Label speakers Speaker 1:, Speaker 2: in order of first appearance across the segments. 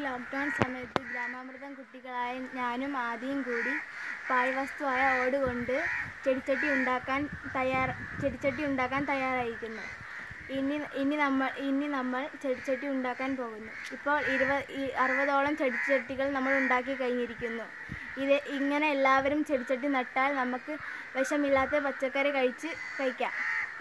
Speaker 1: lockdown സമയത്ത് ഗ്രാമാമൃതം കുട്ടികളായ ഞാനും ആദിയും കൂടി പാഴ്വസ്തുവായ ഓട് കൊണ്ട് ചെടിച്ചട്ടി ഉണ്ടാക്കാൻ തയ്യാർ ചെടിച്ചട്ടി ഉണ്ടാക്കാൻ തയ്യാറായിരിക്കുന്നു ഇനി ഇനി നമ്മൾ ഇനി നമ്മൾ ചെടിച്ചട്ടി ഉണ്ടാക്കാൻ പോകുന്നു ഇപ്പോൾ ഇരുപത് ഈ അറുപതോളം ചെടിച്ചട്ടികൾ നമ്മൾ ഉണ്ടാക്കി കഴിഞ്ഞിരിക്കുന്നു ഇത് ഇങ്ങനെ എല്ലാവരും ചെടിച്ചട്ടി നട്ടാൽ നമുക്ക് വിഷമില്ലാത്ത പച്ചക്കറി കഴിച്ച് കഴിക്കാം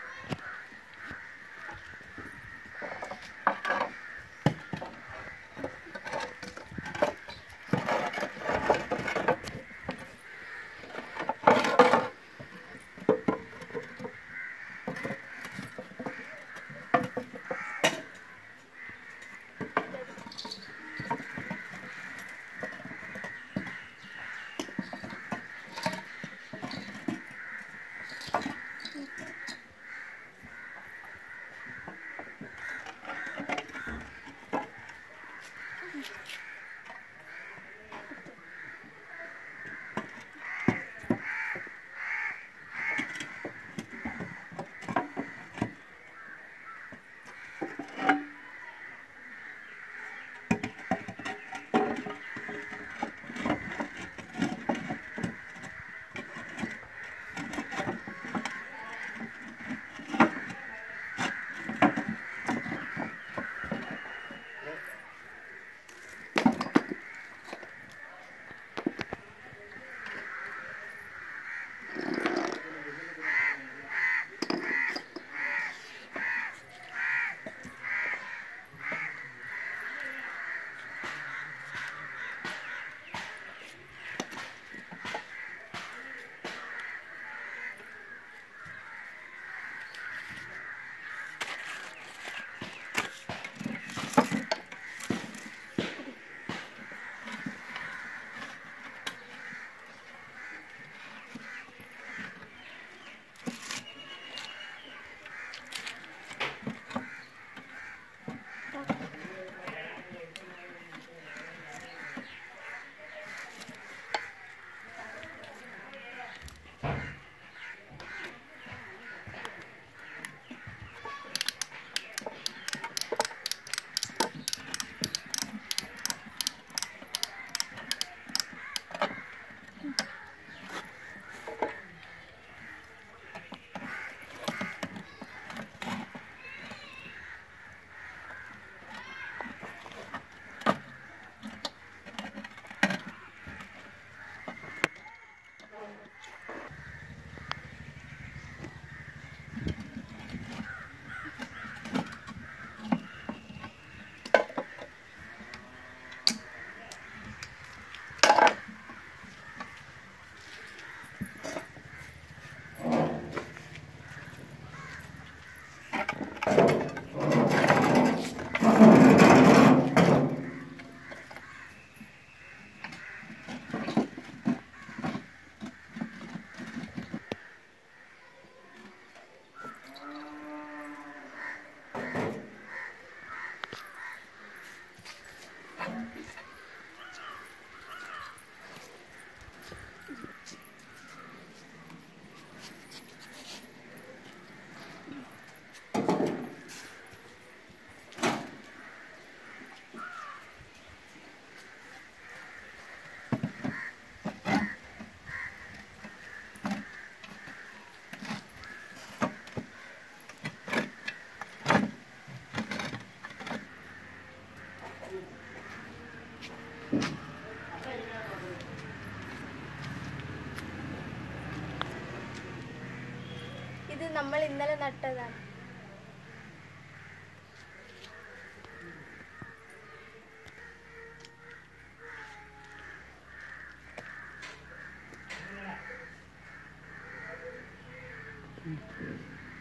Speaker 1: ഇത് നമ്മൾ ഇന്നലെ നട്ടതാണ്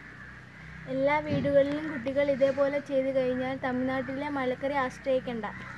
Speaker 1: എല്ലാ വീടുകളിലും കുട്ടികൾ ഇതേപോലെ ചെയ്തു കഴിഞ്ഞാൽ തമിഴ്നാട്ടിലെ മലക്കറി ആശ്രയിക്കണ്ട